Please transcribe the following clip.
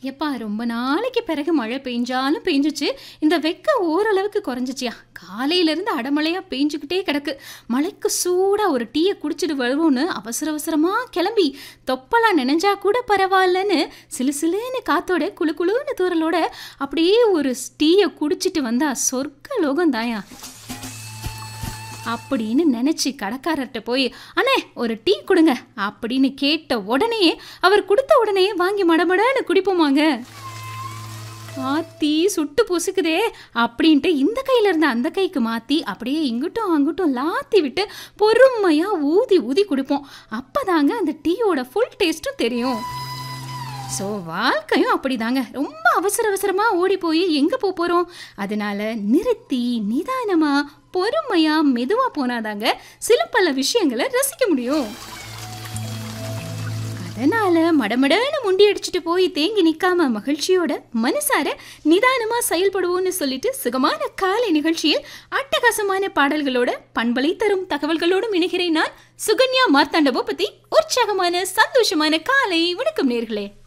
எப்பா ரொம்ப நாளைக்கு பிறகு மழை பெஞ்சாலும் பெஞ்சிச்சு இந்த வெக்க ஓரளவுக்கு குறைஞ்சிச்சியா காலையிலேருந்து அடமழையாக பெஞ்சுக்கிட்டே கிடக்கு மழைக்கு சூடாக ஒரு டீயை குடிச்சிட்டு வருவோன்னு அவசர அவசரமாக கிளம்பி தொப்பலாம் நினைஞ்சா கூட பரவாயில்லன்னு சிலு சிலுன்னு காத்தோட குளு குளுன்னு தூரலோட அப்படியே ஒரு டீயை குடிச்சிட்டு வந்தா சொர்க்க லோகம் தாயா அப்படின்னு நினச்சி கடைக்காரர்கிட்ட போய் அண்ணே ஒரு டீ கொடுங்க அப்படின்னு கேட்ட உடனே அவர் கொடுத்த உடனே வாங்கி மடமடன்னு குடிப்போமாங்க ஆத்தி சுட்டு பொசுக்குதே அப்படின்ட்டு இந்த கையில இருந்து அந்த கைக்கு மாத்தி அப்படியே இங்கிட்டும் அங்கிட்டும் லாத்தி விட்டு பொறுமையா ஊதி ஊதி குடிப்போம் அப்பதாங்க அந்த டீயோட ஃபுல் டேஸ்ட்டும் தெரியும் ஸோ வாழ்க்கையும் அப்படிதாங்க ரொம்ப அவசர அவசரமா ஓடி போய் எங்க போக போறோம் அதனால நிறுத்தி நிதானமா பொறுமையா மெதுவா போனாதாங்க சில பல விஷயங்களை ரசிக்க முடியும் அதனால மடமடன்னு முண்டி அடிச்சுட்டு போய் தேங்கி நிக்காம மகிழ்ச்சியோட மனசார நிதானமா செயல்படுவோம்னு சொல்லிட்டு சுகமான காலை நிகழ்ச்சியில் அட்டகாசமான பாடல்களோட பண்பலை தரும் தகவல்களோடும் இணைகிறேன் நான் சுகன்யா மார்த்தாண்ட பத்தி உற்சாகமான சந்தோஷமான காலை வணக்கம் நேர்களே